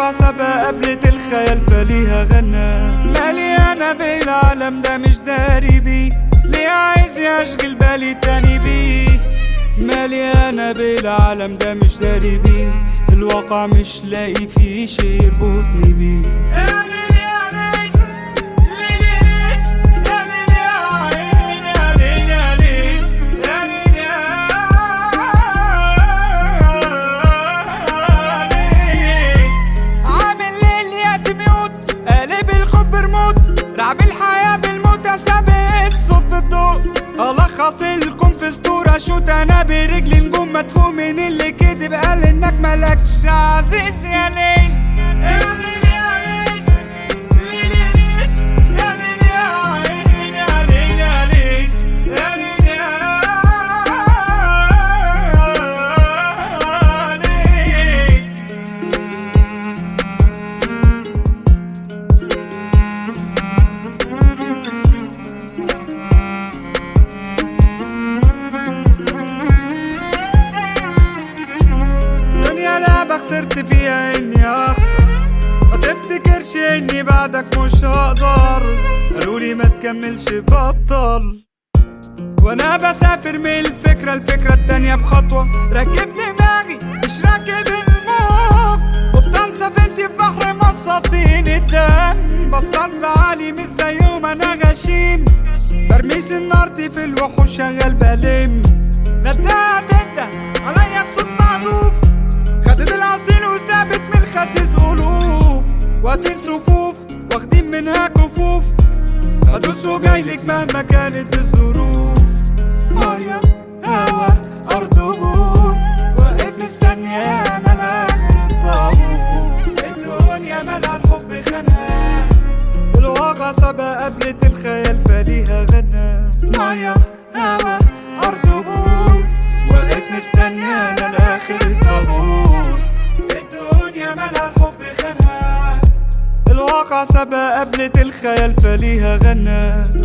الواقع سبق قبلة الخيال فليها غنى مالي انا بالعالم ده مش داري بيه ليه عايز يشغل بالي تاني بيه مالي انا بالعالم ده مش داري بيه الواقع مش لاقي فيه شي يربطني بيه يا ليل يا ليل ليل يا ليل يا عيني يا ليل يا ليل يا ليل يا ليل عامل ليل يا سميوت قالب الخب رموت رعب الحياة بالموت سابق الصوت بالضوء ألخص لكم في اسطورة شوت أنا برجلي نجوم مدفون من اللي كدب قال إنك ملكش عزيز يا ليل يا ليل يا ليل ليل يا ليل يا ليل يا عيني يا ليل يا ليل يا ليل يا ليل دنيا لعبة خسرت فيها اني اخسر ما تفتكرش اني بعدك مش هقدر قالولي ما تكملش بطل وانا بسافر من الفكرة الفكرة التانية بخطوة راكب دماغي مش راكب الموج قبطان سفينتي في بحر مصاصين الدم بصطاد عالي مش زيهم انا غشيم برميش النارتي في الوحوش شغال بلم نداها تنده عليا بصوت معزوف خدت العصير وسابت من الخسيس ألوف واقفين صفوف واخدين منها كفوف هدوس وجايلك مهما كانت الظروف مية هوا أرض وبور واقف مستني أنا لآخر الطابور الدنيا مالها الحب خانها الواقع سبق قبلة الخيال فليها غنى مية هوا أرض وبور واقف مستني أنا لآخر الطابور الدنيا مالها الحب خانها الواقع سبق قبلة الخيال فليها غنى